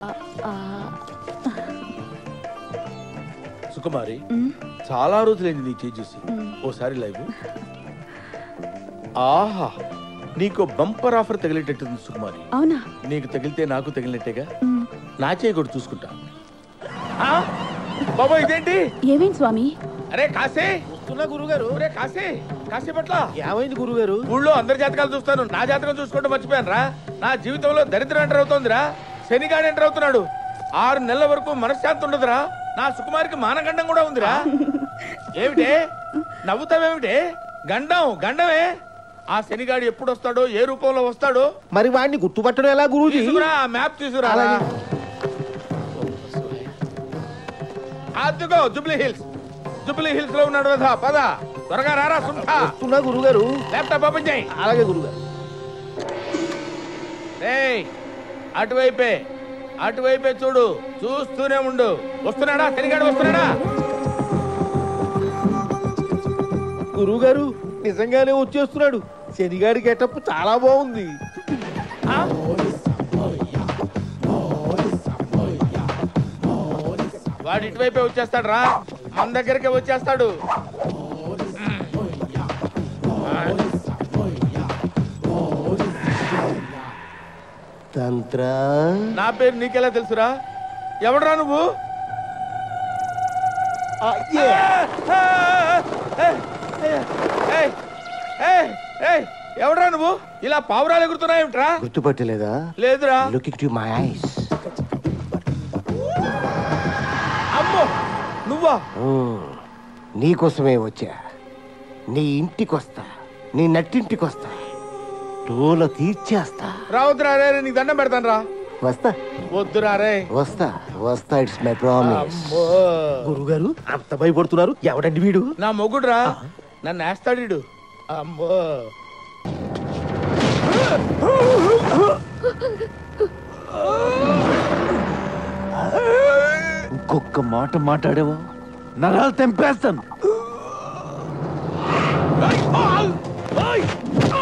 సుకుమారి చాలా రోజులైంది నీ చేయి చూసి ఓసారి లైవ్ ఆహా నీకు బంపర్ ఆఫర్ తగిలేటట్టుంది సుకుమారి అవునా నీకు తగిలితే నాకు తగిలినట్టేగా నా చేయి కూడా చూసుకుంటా ఆ? బాబా ఇదేంటి ఏమైంది స్వామి అరే కాసే వస్తున్నా గురుగారు ఒరే కాసే కాసే పట్ల ఏమైంది గురుగారు ఊళ్ళో అందరి జాతకాలు చూస్తాను నా జాతకం చూసుకోవడం మర్చిపోయాను రా నా జీవితంలో దరిద్రం ఎంటర్ అవుతోందిరా శనిగాడు ఎంటర్ అవుతున్నాడు ఆరు నెలల వరకు మనశ్శాంతి ఉండదురా నా సుకుమారికి మానగండం కూడా ఉందిరా ఏమిటే నవ్వుతావేమిటే గండం గండమే ఆ శనిగాడు ఎప్పుడు వస్తాడో ఏ రూపంలో వస్తాడో మరి వాడిని గుర్తుపట్టడం ఎలా గురూజీ తీసుకురా ఆ మ్యాప్ తీసుకురా అలాగే. అదిగో జుబ్లీ హిల్స్ జుబ్లీ హిల్స్ లో ఉన్నాడు కదా పద త్వరగా రారా సుంఠా వస్తున్నా గురుగారు ల్యాప్టాప్ ఓపెన్ చేయి అలాగే గురుగారు రేయ్ అటువైపే అటువైపే చూడు చూస్తూనే ఉండు వస్తున్నాడా శనిగాడు వస్తున్నాడా గురుగారు నిజంగానే వచ్చేస్తున్నాడు శనిగాడి గెటప్ చాలా బాగుంది ఆ? వాడు ఇటువైపే వచ్చేస్తాడు రా మన దగ్గరికే వచ్చేస్తాడు తంత్ర నా పేరు నీకెలా తెలుసురా ఎవడరా నువ్వు ఏయ్, ఏయ్, ఏయ్, ఎవడ్రా నువ్వు ఇలా పావురాలు ఎగురుతున్నాయేమిట్రా గుర్తుపట్టలేదా లేదురా లుక్ టు మై ఐస్ అమ్మో నువ్వా నీకోసమే వచ్చా నీ ఇంటికొస్తా నీ నట్టింటికొస్తా టోల తీర్చేస్తా రావద్దురా రే నీకు దండం పెడతాను రా వస్తా వద్దురా రే వస్తా వస్తా ఇట్స్ మై ప్రామిస్ అమ్మో గురుగారు అంత భయపడుతున్నారు ఎవడండి వీడు నా మొగుడురా నన్ను వేస్తాడు వీడు. అమ్మో ఇంకొక మాట మాట్లాడేవో నరాలు తెంపేస్తాను